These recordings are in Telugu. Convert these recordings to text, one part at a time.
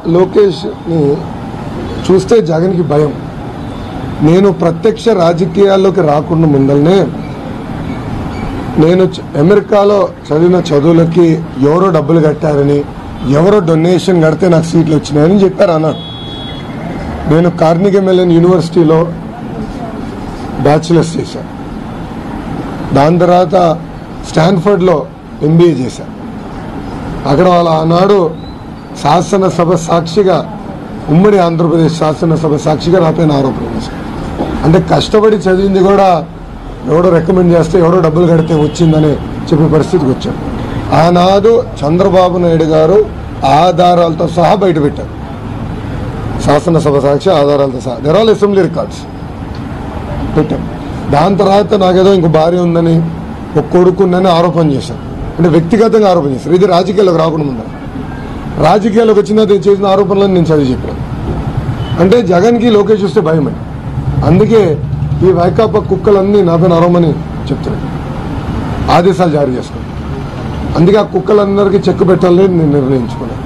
లోకేష్ని చూస్తే జగన్కి భయం నేను ప్రత్యక్ష రాజకీయాల్లోకి రాకుండా ముందల్నే నేను చ- అమెరికాలో చదివిన చదువులకి ఎవరో డబ్బులు కట్టారని ఎవరో డొనేషన్ కడితే నాకు సీట్లు వచ్చినాయని చెప్పారు అన్నాడు నేను కార్నిగే మెలన్ యూనివర్సిటీలో బ్యాచిలర్స్ చేశాను దాని తర్వాత స్టాన్ఫర్డ్లో ఎంబీఏ చేశాను అక్కడ వాళ్ళ ఆనాడు శాసనసభ సాక్షిగా ఉమ్మడి ఆంధ్రప్రదేశ్ శాసనసభ సాక్షిగా నా పైన ఆరోపణ చేశారు అంటే కష్టపడి చదివింది కూడా ఎవడో రికమెండ్ చేస్తే ఎవడో డబ్బులు కడితే వచ్చిందని చెప్పే పరిస్థితికి వచ్చాడు ఆనాడు చంద్రబాబు నాయుడు గారు ఆధారాలతో సహా బయటపెట్టారు శాసనసభ సాక్షి ఆధారాలతో సహా దెర్ ఆల్ అసెంబ్లీ రికార్డ్స్ పెట్టాం దాని తర్వాత నాకేదో ఇంకో భార్య ఉందని ఒక కొడుకు ఉందని ఆరోపణ చేశాను అంటే వ్యక్తిగతంగా ఆరోపణ చేశారు ఇది రాజకీయాల్లోకి రాకుండా ముందు రాజకీయాల్లోకి వచ్చిన నేను చేసిన ఆరోపణలను నేను చదివి చెప్పాను అంటే జగన్కి లోకేష్ చూస్తే భయం అండి అందుకే ఈ వైకాపా కుక్కలన్నీ నా పైన అరవమని చెప్తున్నాను ఆదేశాలు జారీ చేసుకున్నాను అందుకే ఆ కుక్కలందరికీ చెక్ పెట్టాలని నేను నిర్ణయించుకున్నాను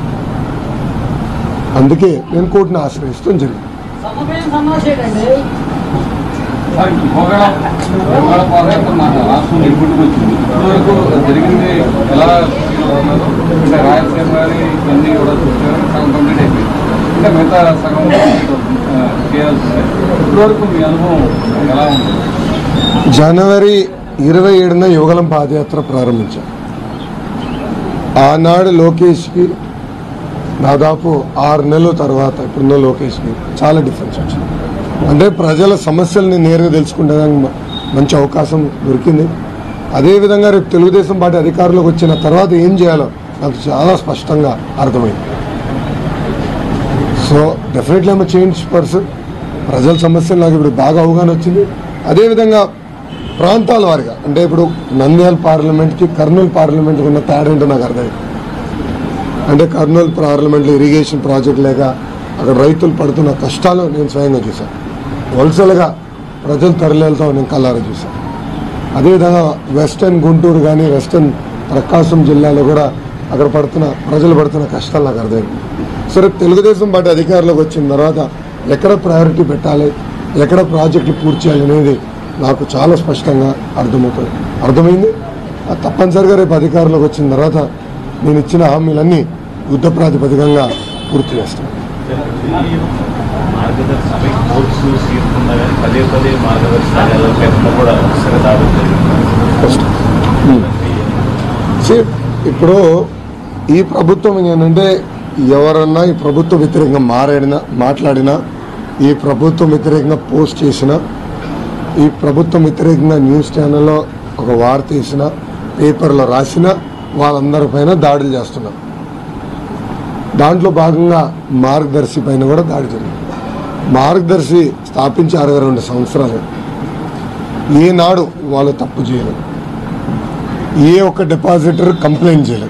అందుకే నేను కోర్టును ఆశ్రయిస్తాం జరిగింది సమయం సమాచారండి సార్, మొగడ మొగడ పాదయాత్ర మన రాష్ట్రం నిలుపుట్టుకు వచ్చింది ఇప్పటివరకు జరిగింది ఎలా feel అవుతున్నారు? అంటే రాయలసీమ కానీ ఇవన్నీ కూడా చూస్తే సగం కంప్లీట్ అయిపోయింది అంటే మిగతా సగం ఆ, చేయాల్సి ఉంది ఇప్పటివరకు మీ అనుభవం ఎలా ఉంది జనవరి ఇరవై ఏడున యువగలం పాదయాత్ర ప్రారంభించాం ఆనాడు లోకేష్కి దాదాపు ఆరు నెలల తర్వాత ఇప్పుడున్న లోకేష్కి చాలా డిఫరెన్స్ వచ్చింది అంటే ప్రజల సమస్యల్ని నేరుగా తెలుసుకుంటానికి మ- మంచి అవకాశం దొరికింది అదేవిధంగా రేపు తెలుగుదేశం పార్టీ అధికారంలోకి వచ్చిన తర్వాత ఏం చేయాలో నాకు చాలా స్పష్టంగా అర్థమైంది so definitely I'm change person ప్రజల సమస్యలు నాకు ఇప్పుడు బాగా అవగాహన వచ్చింది అదేవిధంగా ప్రాంతాల వారిగా అంటే ఇప్పుడు నంద్యాల పార్లమెంట్కి కర్నూలు పార్లమెంట్కి ఉన్న తేడా ఏంటో నాకు అర్థమైంది అంటే కర్నూలు పార్లమెంట్లో ఇరిగేషన్ ప్రాజెక్ట్ లేక అక్కడ రైతులు పడుతున్న కష్టాలు నేను స్వయంగా చూశాను వలసలుగా ప్రజలు తరలితో నేను కల్లారా చూశాను అదేవిధంగా వెస్టర్న్ గుంటూరు కానీ వెస్టర్న్ ప్రకాశం జిల్లాలో కూడా అక్కడ పడుతున్న ప్రజలు పడుతున్న కష్టాలు నాకు అర్థమైంది సరే తెలుగుదేశం పార్టీ అధికారంలోకి వచ్చిన తర్వాత ఎక్కడ ప్రయారిటీ పెట్టాలి ఎక్కడ ప్రాజెక్టులు పూర్తి చేయాలి అనేది నాకు చాలా స్పష్టంగా అర్థమవుతుంది అర్థమైంది అది తప్పనిసరిగా రేపు అధికారంలోకి వచ్చిన తర్వాత నేను ఇచ్చిన హామీలన్నీ యుద్ధ ప్రాతిపదికంగా పూర్తి చేస్తాను మార్గదర్శి కోర్సు తీసుకున్నా కానీ పదే పదే మార్గదర్శకాల పేరుతో కూడా సరే దాడులు జరిగింది See, ఇప్పుడు ఈ ప్రభుత్వం ఏంటంటే ఎవరన్నా ఈ ప్రభుత్వ వ్యతిరేకంగా మారాడినా మాట్లాడినా ఈ ప్రభుత్వం వ్యతిరేకంగా పోస్ట్ చేసినా ఈ ప్రభుత్వం వ్యతిరేకంగా న్యూస్ ఛానల్లో ఒక వార్త వేసిన పేపర్లో రాసిన వాళ్ళందరిపైన దాడులు చేస్తున్నారు దాంట్లో భాగంగా మార్గదర్శి పైన కూడా దాడి జరిగింది మార్గదర్శి స్థాపించి అరవై రెండు సంవత్సరాలు ఏనాడు వాళ్ళు తప్పు చేయలేదు ఏ ఒక్క డిపాజిటర్ కంప్లైంట్ చేయలేదు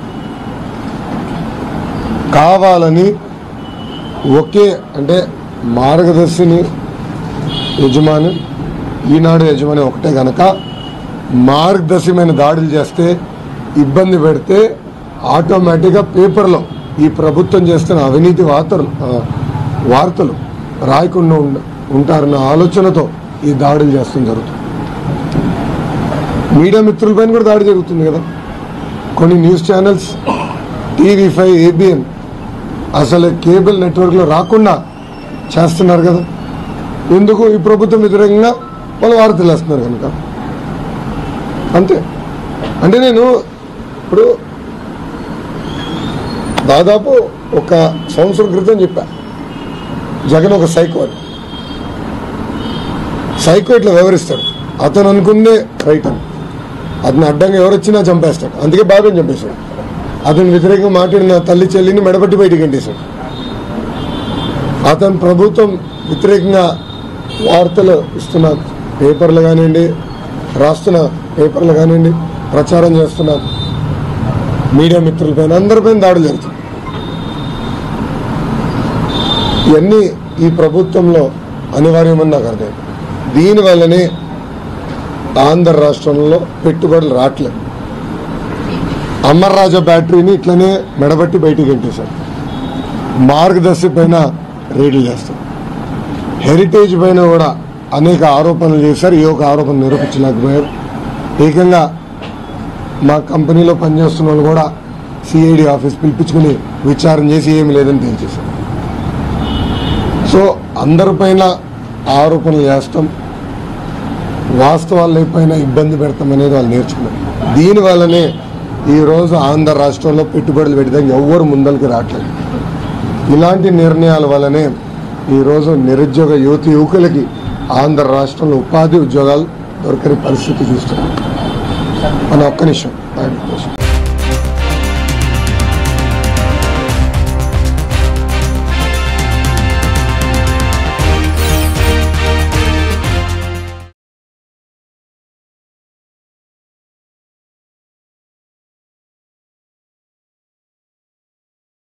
కావాలని ఒకే అంటే మార్గదర్శిని యజమాని ఈనాడు యజమాని ఒకటే గనక మార్గదర్శిమైన దాడులు చేస్తే ఇబ్బంది పెడితే ఆటోమేటిక్గా పేపర్లో ఈ ప్రభుత్వం చేస్తున్న అవినీతి వార్తలు ఆ, వార్తలు రాయకుండా ఉండ ఉంటారన్న ఆలోచనతో ఈ దాడులు చేస్తుంది జరుగుతుంది మీడియా మిత్రులపైన కూడా దాడి జరుగుతుంది కదా కొన్ని news channels TV five ABN అసలు కేబుల్ నెట్వర్క్లో రాకుండా చేస్తున్నారు కదా ఎందుకు ఈ ప్రభుత్వం వ్యతిరేకంగా వాళ్ళు వార్తలు వేస్తున్నారు కనుక అంతే అంటే నేను ఇప్పుడు దాదాపు ఒక సంవత్సరం క్రితం చెప్పా జగన్ ఒక సైకో అని సైకో ఇట్లా వివరిస్తాడు అతను అనుకుందే రైట్ అని అతను అడ్డంగా ఎవరు వచ్చినా చంపేస్తాడు అందుకే బాబాయ్ చంపేశాడు అతను వ్యతిరేకంగా మాట్లాడిన తల్లి చెల్లిని మెడపట్టి బయటికి గంటేశాడు అతను ప్రభుత్వం వ్యతిరేకంగా వార్తలు ఇస్తున్న పేపర్లు కానివ్వండి రాస్తున్న పేపర్లు కానివ్వండి ప్రచారం చేస్తున్న మీడియా మిత్రులపైన అందరిపైన దాడులు జరుగుతుంది ఇవన్నీ ఈ ప్రభుత్వంలో అనివార్యమని నాకు అర్థం దీనివల్లనే ఆంధ్ర రాష్ట్రంలో పెట్టుబడులు రావట్లేదు అమర్రాజా బ్యాటరీని ఇట్లనే మెడబట్టి బయటికి గంటేశారు మార్గదర్శి పైన రేడ్లు చేస్తాం హెరిటేజ్ పైన కూడా అనేక ఆరోపణలు చేశారు ఏ ఒక ఆరోపణ నిరూపించలేకపోయారు ఏకంగా మా కంపెనీలో పనిచేస్తున్న వాళ్ళు కూడా సిఐడి ఆఫీస్ పిలిపించుకుని విచారణ చేసి ఏమి లేదని తేల్చేశారు సో అందరిపైన ఆరోపణలు చేస్తాం వాస్తవాలు లేకపోయినా ఇబ్బంది పెడతాం అనేది వాళ్ళు నేర్చుకున్నారు దీనివల్లనే ఈరోజు ఆంధ్ర రాష్ట్రంలో పెట్టుబడులు పెడతాం ఎవ్వరు ముందరికి రావట్లేదు ఇలాంటి నిర్ణయాల వల్లనే ఈరోజు నిరుద్యోగ యువతి యువకులకి ఆంధ్ర రాష్ట్రంలో ఉపాధి ఉద్యోగాలు దొరకని పరిస్థితి చూస్తున్నాం మన ఒక్క నిమిషం